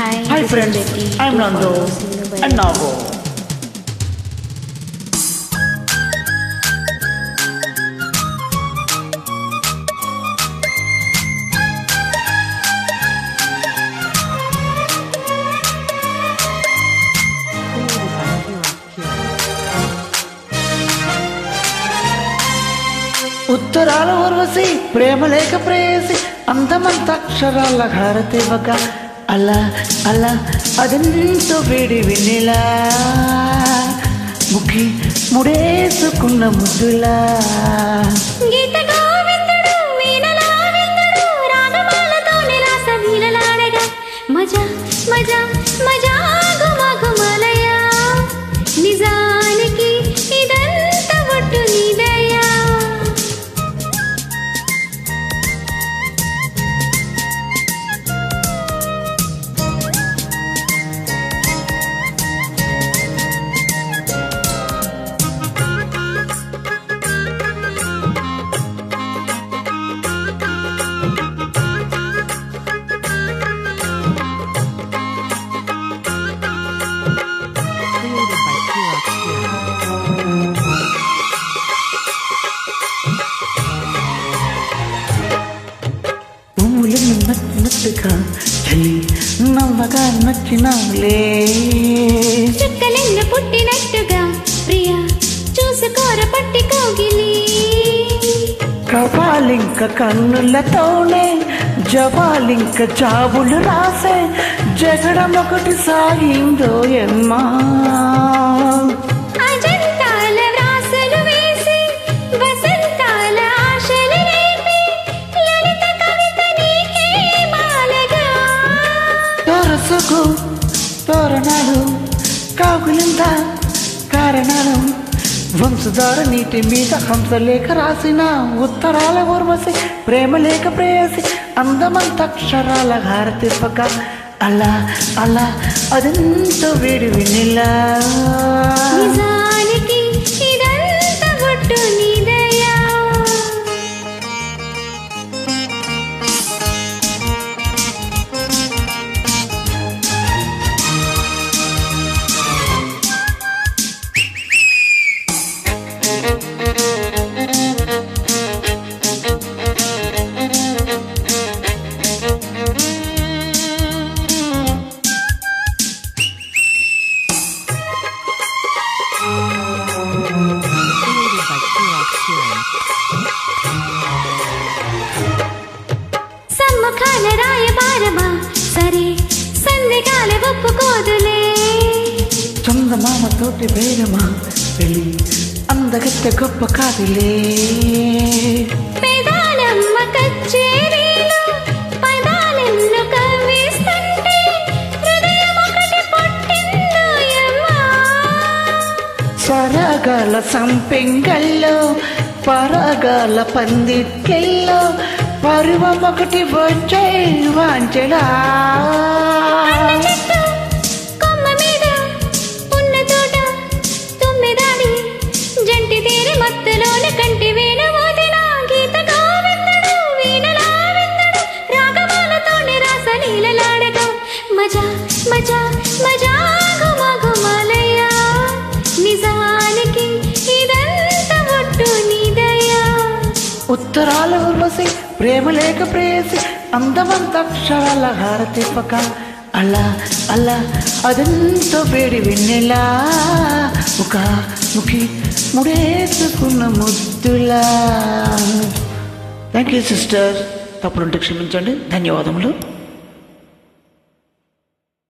Hi, Hi this is friends, Betty. I'm To Nando follow Sinu by and Nago. ఉత్తరాల ఉర్వశి ప్రేమ లేక ప్రేయసి అందమంత అక్షరాల హారతివ్వక అలా అలా అదెంతో వేడి వినిలా ముఖి ముడేసుకున్న ముద్దులా గీత గోవిందుడు వీణలా విందుడు రాగమాలతోనే రాస వీలలాడగా మజా మజా మజా గుమగుమలయా నిజానికి ఇదంతా ఒట్టు నీదయ్యా created by Kirox Here. పువ్వులు నచ్చినట్టుగా చలి నవ్వగా నచ్చినాలే చుక్కలెన్న పుట్టినట్టుగా ప్రియా చూసుకోర పట్టి కోగిలి కపాలింక కన్నులతోనే జవాలింక జాబులు రాసే జగడం ఒకటి సాగిందో ఎమ్మా అజంతాల వ్రాసలు వేసి వసంతాల ఆశలు రేపి లలిత కవిత నీకే మాలగా తరసుకు తోరణాలు కాకులింత కారణాలు వంశధార నీటి మీద హంసలేఖ రాసిన ఉత్తరాల ఊర్వశి ప్రేమ లేక ప్రేయసి అందమంత అక్షరాల హారతిప్పక అలా అలా అదెంతో వేడి వినిలా నిజానికి ఇదంతా ఒట్టు నీదయ్యా Created by Kirox Here. సమ్మఖాన రాయబారమా సరే సందేగాల ఒప్పుకోదులే చందమామ తోటి వేరమా పెళ్ళి అందగత్త గొప్ప కాదులే పెదాలమ్మ కచ్చేరీలు పదాలెన్ను కవ్విస్తుంటే హృదయం ఒకటి పుట్టిందోయమ్మా స్వరగాల సంపెంగల్లో పరగాల పందిట్కెల్లో పరువం ఒకటి వచ్చే వాంచడా చెట్టు కొమ్మ మీద ఉన్న తోట తుమ్మెదాడి జంటి తీరి మత్తులోన కంటి వేణు మోదిన గీత గోవిందుడు వీణలా విందుడు రాగమాలతోనే రాస నీలలాడగా మజా మజా మజా గుమ గుమలయ్యా నిజానికి ఇదంతా ఒట్టు నీదయ్యా ఉత్తరాల ఉర్వశి ప్రేమ లేక ప్రేయసి అందమంత అక్షరాల హారతిప్పక అలా అలా అదెంతో వేడి వెన్నెలా ఒక ముఖి ముడేసుకున్న ముద్దులా థ్యాంక్ యూ సిస్టర్ తప్పుడుంటే క్షమించండి ధన్యవాదములు